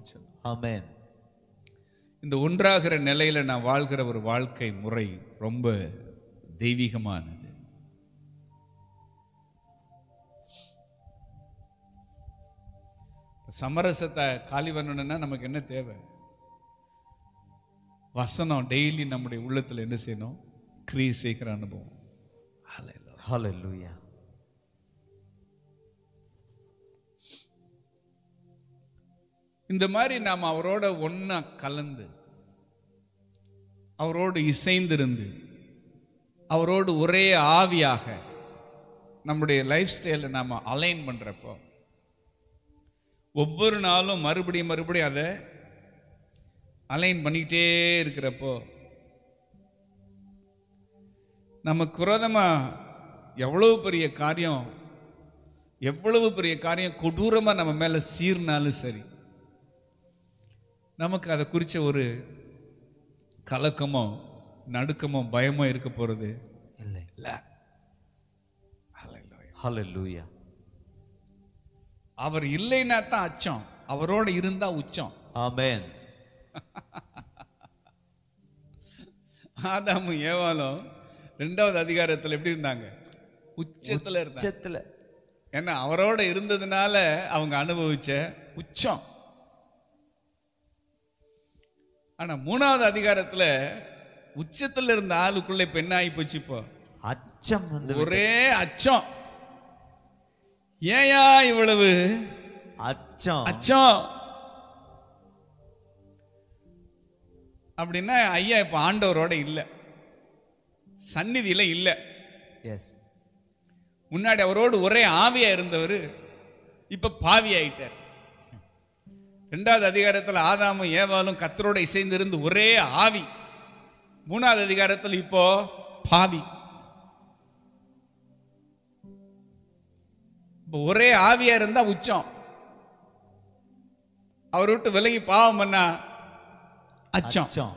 ஆமென் சொல்லு ஆமென் இந்த ஒன்றாகிற நிலையில நான் வாழ்கிற ஒரு வாழ்க்கை முறை ரொம்ப தெய்வீகமானது சமரசத்தை காலி பண்ணணும்னா நமக்கு என்ன தேவை வசனம் டெய்லி நம்முடைய உள்ளத்துல என்ன செய்யணும் கிரியை செய்கிற அனுபவம் Hallelujah. ஹalleluya இந்த மாதிரி நாம் அவரோட ஒண்ணா கலந்து அவரோடு இசைந்திருந்து அவரோடு ஒரே ஆவியாக நம்முடைய லைஃப் ஸ்டைலை நாம் அலைன் பண்றப்போ ஒவ்வொரு நாளும் மறுபடியும் மறுபடியும் அதை அலைன் பண்ணிக்கிட்டே இருக்கிறப்போ நமக்கு விரோதமா எவ்வளவு பெரிய காரியம் எவ்வளவு பெரிய காரியம் கொடூரமா நம்ம மேல சீர்னாலும் சரி நமக்கு அதை குறிச்ச ஒரு கலக்கமோ நடுக்கமோ பயமோ இருக்க போறது இல்லை இல்ல ஹalleluya அவர் இல்லைன்னா தான் அச்சம் அவரோட இருந்தா உச்சம் ஆமென் ஆதாமும் ஏவாலும் ரெண்டாவது அதிகாரத்துல எப்படி இருந்தாங்க உச்சத்துல இருந்தாங்க உச்சத்துல ஏன்னா அவரோட இருந்ததுனால அவங்க அனுபவிச்ச உச்சம் ஆனா மூணாவது அதிகாரத்துல உச்சத்துல இருந்த ஆளுக்குள்ள இப்ப என்ன ஆகி போச்சு இப்போ அச்சம் வந்து ஒரே அச்சம் ஏயா இவ்வளவு அச்சம் அச்சம் அப்படின்னா ஐயா இப்ப ஆண்டவரோட இல்ல சந்நிதியில இல்ல எஸ் முன்னாடி அவரோடு ஒரே ஆவியா இருந்தவர் இப்ப பாவி ஆயிட்டார் ரெண்டாவது அதிகாரத்துல ஆதாமும் ஏவாலும் கத்தரோட இசைந்திருந்து ஒரே ஆவி மூணாவது அதிகாரத்துல இப்போ பாவி இப்போ ஒரே ஆவியா இருந்தா உச்சம் அவர் விட்டு விலகி பாவம் பண்ணா அச்சம் அச்சம்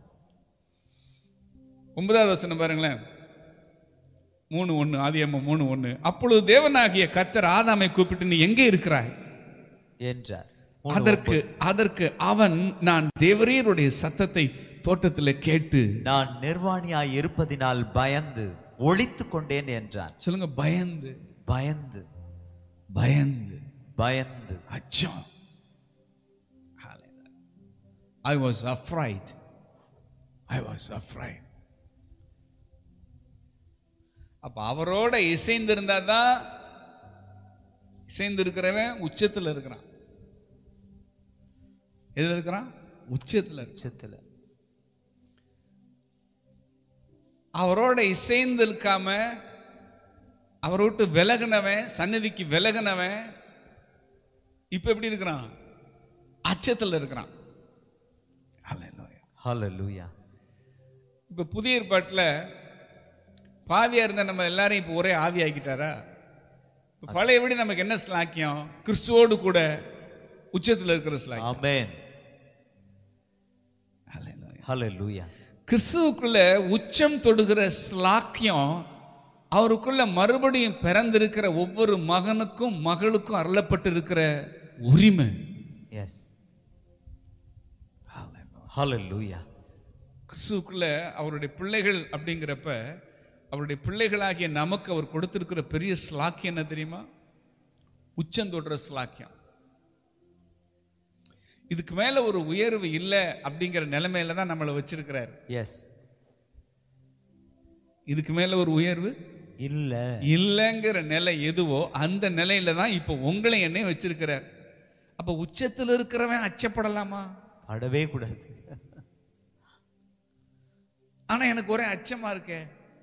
ஒன்பதாவது வசனம் பாருங்களேன் மூணு ஒண்ணு ஆதியம்ம மூணு ஒண்ணு அப்பொழுது தேவனாகிய கத்தர் ஆதாமை கூப்பிட்டு நீ எங்கே இருக்கிறாய் என்றார் மூணு அதற்கு அதற்கு அவன் நான் தேவரீருடைய சத்தத்தை தோட்டத்தில் கேட்டு நான் நிர்வாணியாய் இருப்பதினால் பயந்து ஒளித்துக் கொண்டேன் என்றான் சொல்லுங்க பயந்து பயந்து பயந்து பயந்து அச்சம் I was afraid I was afraid அப்ப அவரோட இசைந்திருந்தா தான் இசைந்து இருக்கிறவன் உச்சத்துல இருக்கிறான் எதுல இருக்கிறான் உச்சத்துல இருக்கிறான். உச்சத்துல அவரோட இசைந்து இருக்காம அவரை விட்டு விலகுனவன் சந்நிதிக்கு விலகுனவன் இப்ப எப்படி இருக்கிறான் அச்சத்துல இருக்கிறான் Hallelujah. ஹalleluya இப்ப புதிய ஏற்பாட்டுல பாவியா இருந்த நம்ம எல்லாரையும் இப்ப ஒரே ஆவி ஆக்கிட்டாரா இப்ப பழையபடி நமக்கு என்ன ஸ்லாக்கியம் கிறிஸ்துவோடு கூட உச்சத்துல இருக்கிற ஸ்லாக்கியம் ஆமென் Hallelujah. ஹalleluya கிறிஸ்துவுக்குள்ள உச்சம் தொடுகிற ஸ்லாக்கியம் அவருக்குள்ள மறுபடியும் பிறந்திருக்கிற ஒவ்வொரு மகனுக்கும் மகளுக்கும் அருளப்பட்டிருக்கிற உரிமை எஸ் ஹalleluya கிறிஸ்துவுக்குள்ள அவருடைய பிள்ளைகள் அப்படிங்கிறப்ப அவருடைய பிள்ளைகளாகிய நமக்கு அவர் கொடுத்திருக்கிற பெரிய ஸ்லாக்கியம் என்ன தெரியுமா உச்சம் தொடுற ஸ்லாக்கியம் இதுக்கு மேல ஒரு உயர்வு இல்லை அப்படிங்கிற நிலைமையில தான் நம்மளை வச்சிருக்கிறார் எஸ் இதுக்கு மேல ஒரு உயர்வு இல்ல இல்லைங்கிற நிலை எதுவோ அந்த நிலையில தான் இப்போ உங்களை என்னையும் வச்சிருக்கிறார் அப்ப உச்சத்தில் இருக்கிறவன் அச்சப்படலாமா படவே கூடாது ஆனா எனக்கு ஒரே அச்சமா இருக்கே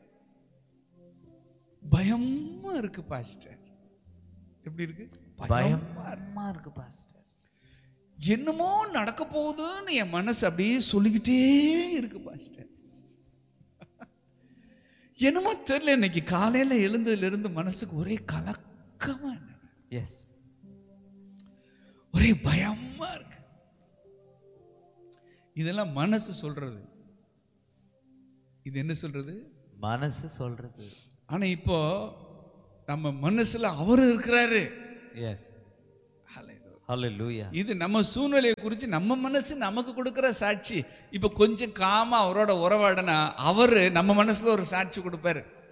பயமா இருக்கு பாஸ்டர் எப்படி இருக்கு பயமா இருக்கு. பயமா இருக்கு பாஸ்டர் என்னமோ நடக்க போகுதுன்னு என் மனசு அப்படியே சொல்லிக்கிட்டே இருக்கு பாஸ்டர் என்னமோ தெரியல இன்னைக்கு காலையில எழுந்ததுல இருந்து மனசுக்கு ஒரே கலக்கமா இருக்கு. எஸ் ஒரே பயமா இருக்கு இதெல்லாம் மனசு சொல்றது இது என்ன சொல்றது மனசு சொல்றது ஆனா இப்போ நம்ம மனசுல அவர் இருக்கிறாரு எஸ் ஹalleluya இது நம்ம சூழ்நிலையை குறித்து நம்ம மனசு நமக்கு கொடுக்கிற சாட்சி இப்ப கொஞ்சம் காமா அவரோட உறவாடனா அவரு நம்ம மனசுல ஒரு சாட்சி கொடுப்பாரு